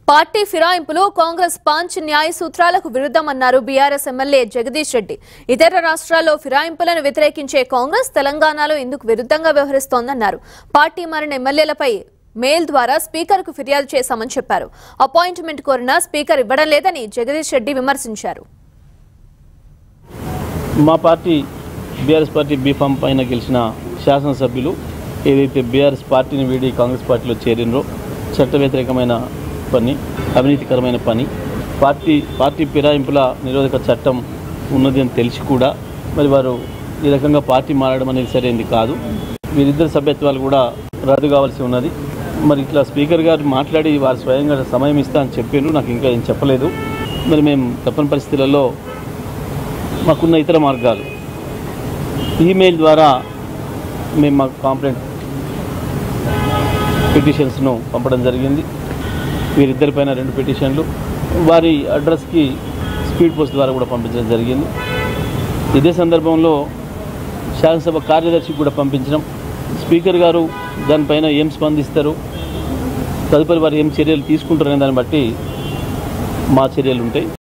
party ఫిరాయింపులు Congress పాంచ్ న్యాయ సూత్రాలకు విరుద్ధమన్నారు బీఆర్ఎస్ ఎమ్మెల్యే జగదీష్ రెడ్డి ఇతర రాష్ట్రాల్లో ఫిరాయింపులను వ్యతిరేకించే కాంగ్రెస్ తెలంగాణలో ఇందుకు విరుద్ధంగా వ్యవహరిస్తోందన్నారు పార్టీ మారిన ఎమ్మెల్యేలపై మెయిల్ ద్వారా స్పీకర్కు ఫిర్యాదు చేశామని చెప్పారు అపాయింట్మెంట్ కోరినా స్పీకర్ ఇవ్వడం లేదని జగదీష్ రెడ్డి విమర్శించారు మా పార్టీ బీఆర్ఎస్ పార్టీ బీఫామ్ పైన గెలిచిన శాసనసభ్యులు ఏదైతే బీఆర్ఎస్ పార్టీని వీడి కాంగ్రెస్ పార్టీలో చేరినరో చట్ట వ్యతిరేకమైన పని అవినీతికరమైన పని పార్టీ పార్టీ ఫిరాయింపుల నిరోధక చట్టం ఉన్నది అని తెలిసి కూడా మరి వారు ఈ రకంగా పార్టీ మారడం అనేది సరైనది కాదు వీరిద్దరు సభ్యత్వాలు కూడా రద్దు కావాల్సి ఉన్నది మరి ఇట్లా స్పీకర్ గారు మాట్లాడి వారు స్వయంగా సమయం ఇస్తా అని చెప్పారు నాకు ఇంకా ఏం చెప్పలేదు మరి మేము తప్పని పరిస్థితులలో మాకున్న ఇతర మార్గాలు ఈమెయిల్ ద్వారా మేము మా కాంప్లైంట్ పిటిషన్స్ను పంపడం జరిగింది వీరిద్దరిపైన రెండు పిటిషన్లు వారి అడ్రస్కి స్పీడ్ పోస్ట్ ద్వారా కూడా పంపించడం జరిగింది ఇదే సందర్భంలో శాసనసభ కార్యదర్శికి కూడా పంపించడం స్పీకర్ గారు దానిపైన ఏం స్పందిస్తారు తదుపరి వారు ఏం చర్యలు తీసుకుంటారనే దాన్ని బట్టి మా చర్యలు ఉంటాయి